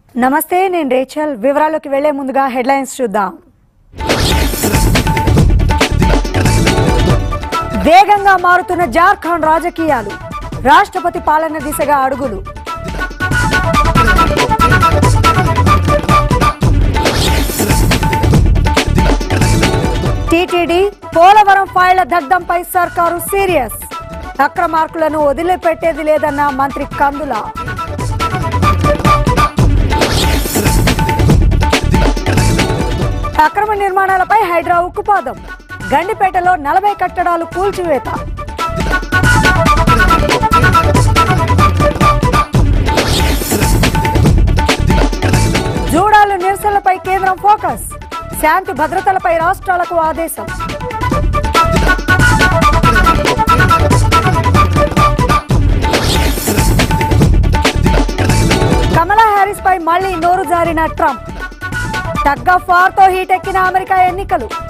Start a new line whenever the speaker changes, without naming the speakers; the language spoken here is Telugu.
నమస్తే నేను రేచల్ వివరాల్లోకి వెళ్లే ముందుగా హెడ్లైన్స్ చూద్దాం వేగంగా మారుతున్న జార్ఖండ్ రాజకీయాలు రాష్ట్రపతి పాలన దిశగా అడుగులు టీటీడీ పోలవరం ఫైళ్ల దగ్ధంపై సర్కారు సీరియస్ అక్రమార్కులను వదిలిపెట్టేది లేదన్న మంత్రి కందుల అక్రమ నిర్మాణాలపై హైడ్రా ఉక్కుపాదం గండిపేటలో నలభై కట్టడాలు కూల్చివేత జూడాలు నిరసనలపై కేంద్రం ఫోకస్ శాంతి భద్రతలపై రాష్ట్రాలకు ఆదేశం కమలా హ్యారిస్ పై మళ్లీ నోరు జారిన ట్రంప్ టగ్ ఆఫ్ వార్ తో హీటెక్కిన అమెరికా ఎన్నికలు